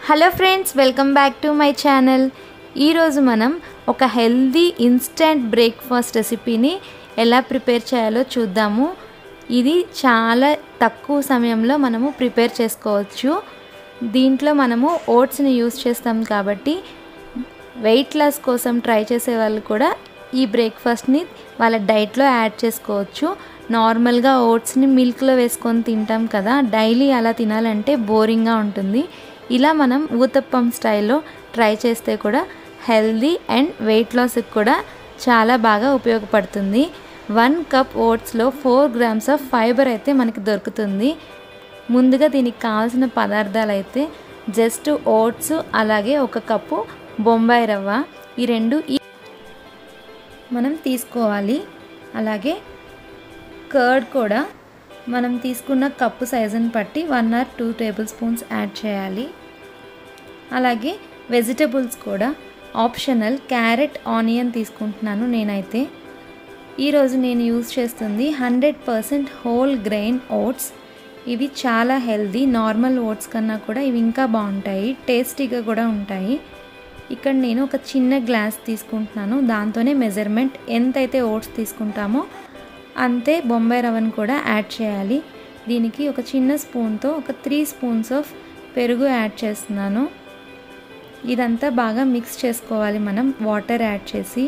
hello friends welcome back to my channel ఈరోజు మనం ఒక హెల్దీ ఇన్స్టెంట్ బ్రేక్ఫాస్ట్ రెసిపీని ఎలా ప్రిపేర్ చేయాలో చూద్దాము ఇది చాలా తక్కువ సమయంలో మనము ప్రిపేర్ చేసుకోవచ్చు దీంట్లో మనము ఓట్స్ని యూస్ చేస్తాం కాబట్టి వెయిట్ లాస్ కోసం ట్రై చేసే వాళ్ళు కూడా ఈ బ్రేక్ఫాస్ట్ని వాళ్ళ డైట్లో యాడ్ చేసుకోవచ్చు నార్మల్గా ఓట్స్ని మిల్క్లో వేసుకొని తింటాం కదా డైలీ అలా తినాలంటే బోరింగ్గా ఉంటుంది ఇలా మనం ఊతప్పం స్టైల్లో ట్రై చేస్తే కూడా హెల్దీ అండ్ వెయిట్ లాస్కి కూడా చాలా బాగా ఉపయోగపడుతుంది వన్ కప్ ఓట్స్లో ఫోర్ గ్రామ్స్ ఆఫ్ ఫైబర్ అయితే మనకి దొరుకుతుంది ముందుగా దీనికి కావాల్సిన పదార్థాలు అయితే జస్ట్ ఓట్స్ అలాగే ఒక కప్పు బొంబాయి రవ్వ ఈ రెండు ఈ మనం తీసుకోవాలి అలాగే కర్డ్ కూడా మనం తీసుకున్న కప్పు సైజుని బట్టి one or two tablespoons add చేయాలి అలాగే వెజిటబుల్స్ కూడా ఆప్షనల్ క్యారెట్ ఆనియన్ తీసుకుంటున్నాను నేనైతే ఈరోజు నేను యూజ్ చేస్తుంది hundred percent whole grain oats ఇవి చాలా హెల్దీ నార్మల్ ఓట్స్ కన్నా కూడా ఇవి ఇంకా బాగుంటాయి టేస్టీగా కూడా ఉంటాయి ఇక్కడ నేను ఒక చిన్న గ్లాస్ తీసుకుంటున్నాను దాంతోనే మెజర్మెంట్ ఎంతైతే ఓట్స్ తీసుకుంటామో అంతే బొంబాయి రవ్వను కూడా యాడ్ చేయాలి దీనికి ఒక చిన్న స్పూన్తో ఒక త్రీ స్పూన్స్ ఆఫ్ పెరుగు యాడ్ చేస్తున్నాను ఇదంతా బాగా మిక్స్ చేసుకోవాలి మనం వాటర్ యాడ్ చేసి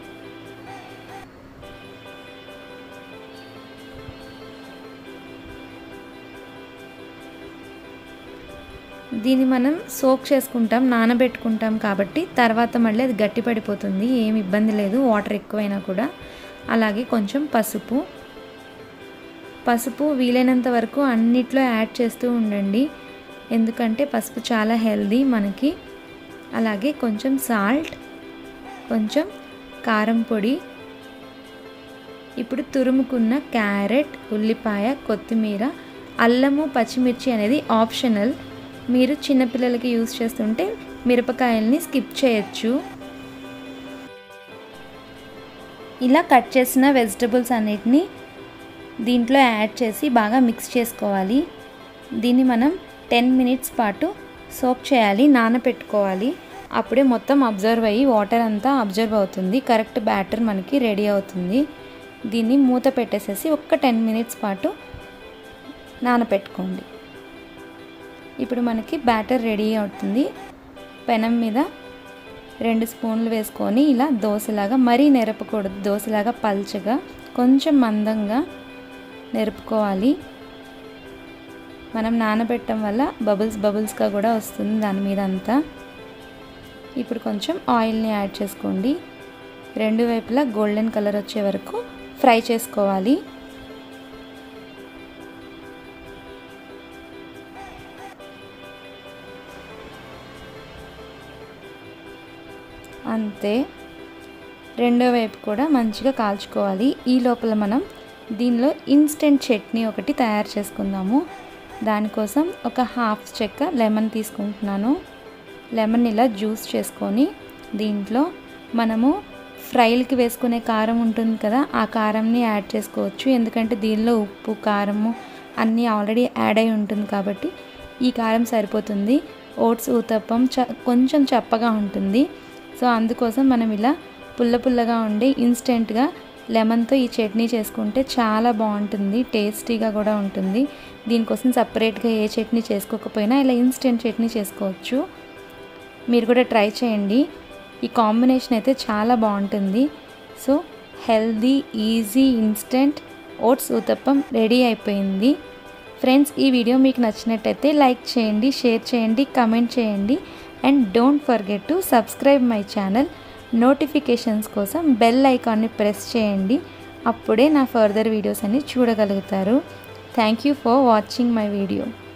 దీన్ని మనం సోక్ చేసుకుంటాం నానబెట్టుకుంటాం కాబట్టి తర్వాత మళ్ళీ అది గట్టి పడిపోతుంది ఏమి ఇబ్బంది లేదు వాటర్ ఎక్కువైనా కూడా అలాగే కొంచెం పసుపు పసుపు వీలైనంత వరకు అన్నిట్లో యాడ్ చేస్తూ ఉండండి ఎందుకంటే పసుపు చాలా హెల్దీ మనకి అలాగే కొంచెం సాల్ట్ కొంచెం కారం పొడి ఇప్పుడు తురుముకున్న క్యారెట్ ఉల్లిపాయ కొత్తిమీర అల్లము పచ్చిమిర్చి అనేది ఆప్షనల్ మీరు చిన్నపిల్లలకి యూస్ చేస్తుంటే మిరపకాయల్ని స్కిప్ చేయొచ్చు ఇలా కట్ చేసిన వెజిటబుల్స్ అన్నిటిని దీంట్లో యాడ్ చేసి బాగా మిక్స్ చేసుకోవాలి దీన్ని మనం టెన్ మినిట్స్ పాటు సోప్ చేయాలి నానపెట్టుకోవాలి అప్పుడే మొత్తం అబ్జర్వ్ అయ్యి వాటర్ అంతా అబ్జర్వ్ అవుతుంది కరెక్ట్ బ్యాటర్ మనకి రెడీ అవుతుంది దీన్ని మూత పెట్టేసేసి ఒక్క టెన్ మినిట్స్ పాటు నానపెట్టుకోండి ఇప్పుడు మనకి బ్యాటర్ రెడీ అవుతుంది పెనం మీద రెండు స్పూన్లు వేసుకొని ఇలా దోశలాగా మరీ నెరపకూడదు దోశలాగా పల్చగా కొంచెం మందంగా నెరుపుకోవాలి మనం నానబెట్టడం వల్ల బబుల్స్ బబుల్స్గా కూడా వస్తుంది దాని మీద అంతా ఇప్పుడు కొంచెం ఆయిల్ని యాడ్ చేసుకోండి రెండు వైపులా గోల్డెన్ కలర్ వచ్చే వరకు ఫ్రై చేసుకోవాలి అంతే రెండో వైపు కూడా మంచిగా కాల్చుకోవాలి ఈ లోపల మనం దీనిలో ఇన్స్టెంట్ చట్నీ ఒకటి తయారు చేసుకుందాము దానికోసం ఒక హాఫ్ చెక్క లెమన్ తీసుకుంటున్నాను లెమన్ ఇలా జ్యూస్ చేసుకొని దీంట్లో మనము ఫ్రైలకి వేసుకునే కారం ఉంటుంది కదా ఆ కారంని యాడ్ చేసుకోవచ్చు ఎందుకంటే దీనిలో ఉప్పు కారము అన్నీ ఆల్రెడీ యాడ్ అయి ఉంటుంది కాబట్టి ఈ కారం సరిపోతుంది ఓట్స్ ఊతప్పం చ కొంచెం చప్పగా ఉంటుంది సో అందుకోసం మనం ఇలా పుల్ల పుల్లగా ఉండి ఇన్స్టెంట్గా లెమన్తో ఈ చట్నీ చేసుకుంటే చాలా బాగుంటుంది టేస్టీగా కూడా ఉంటుంది దీనికోసం సపరేట్గా ఏ చట్నీ చేసుకోకపోయినా ఇలా ఇన్స్టెంట్ చట్నీ చేసుకోవచ్చు మీరు కూడా ట్రై చేయండి ఈ కాంబినేషన్ అయితే చాలా బాగుంటుంది so healthy easy instant oats uttapam ready అయిపోయింది ఫ్రెండ్స్ ఈ వీడియో మీకు నచ్చినట్టయితే లైక్ చేయండి షేర్ చేయండి కమెంట్ చేయండి and don't forget to subscribe my channel notifications కోసం బెల్ ఐకాన్ని ప్రెస్ చేయండి అప్పుడే నా ఫర్దర్ వీడియోస్ అన్ని చూడగలుగుతారు thank you for watching my video